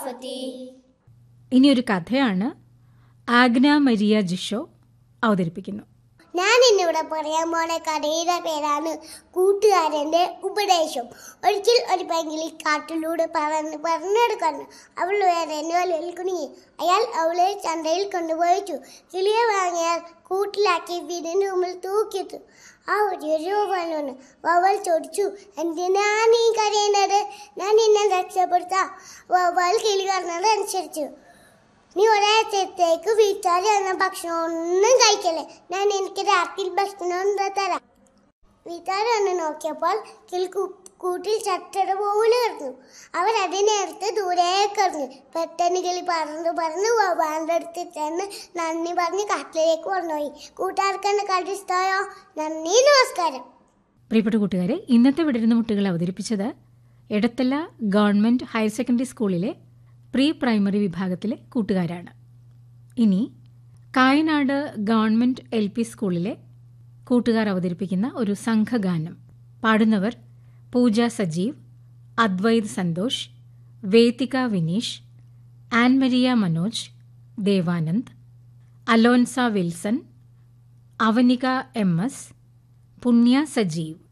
ഷറാഫത്തി ഇനിയൊരു കഥയാണ് ആഗ്ന മരിയ ജിഷോ അവതരിപ്പിക്കുന്നു ഞാൻ ഇന്നിവിടെ പറയാൻ പോണ കഥയുടെ പേരാണ് കൂട്ടുകാരന്റെ ഉപദേശം ഒരിക്കൽ ഒരു പെങ്കിളി കാട്ടിലൂടെ പറന്ന് പറഞ്ഞെടുക്കുന്നു അവൾ വേറെ വലയിൽ കുടുങ്ങി അയാൾ അവളെ ചന്തയിൽ കൊണ്ടുപോയിച്ചു കിളിയെ വാങ്ങിയാൽ കൂട്ടിലാക്കി വീടിന് മുമ്പിൽ തൂക്കിയിട്ടു ആ ഒരു രൂപമാണ് വവൽ ചോദിച്ചു എന്തിനാ നീ കരയുന്നത് ഞാൻ നിന്നെ രക്ഷപ്പെടുത്താം വവൽ കിളി പറഞ്ഞത് അനുസരിച്ചു നീ ഒരാഴ്ചത്തേക്ക് വീട്ടുകാർ തന്ന ഭക്ഷണം ഒന്നും കഴിക്കല്ലേ ഞാൻ എനിക്ക് രാത്രിയിൽ ഭക്ഷണം എന്താ തരാം വീട്ടുകാർ വന്ന് നോക്കിയപ്പോൾ കിളി കൂ- കൂട്ടിൽ ചട്ടട പോലെ കിടന്നു അവർ അതിനെടുത്ത് ദൂരേക്ക് എറിഞ്ഞു പെട്ടെന്ന് കിളി പറന്ന് പറന്ന് വവാന്റെ അടുത്ത് ചെന്ന് നന്ദി പറഞ്ഞ് കാട്ടിലേക്ക് കൊണ്ടുപോയി കൂട്ടുകാർക്ക് എന്നെ കളി ഇഷ്ടമായോ നന്ദി നമസ്കാരം പ്രിയപ്പെട്ട കൂട്ടുകാരെ ഇന്നത്തെ വിടരുന്ന മുട്ടുകൾ അവതരിപ്പിച്ചത് എടത്തല ഗവൺമെന്റ് ഹയർ സെക്കൻഡറി സ്കൂളിലെ പ്രീ പ്രൈമറി വിഭാഗത്തിലെ കൂട്ടുകാരാണ് ഇനി കായനാട് ഗവൺമെന്റ് എൽ പി സ്കൂളിലെ കൂട്ടുകാർ അവതരിപ്പിക്കുന്ന ഒരു സംഘഗാനം പാടുന്നവർ Pooja Sajeev Advaith Santhosh Vedika Vineesh Annmaria Manoj Devanand Alonsa Wilson Avanika M S Punya Sajeev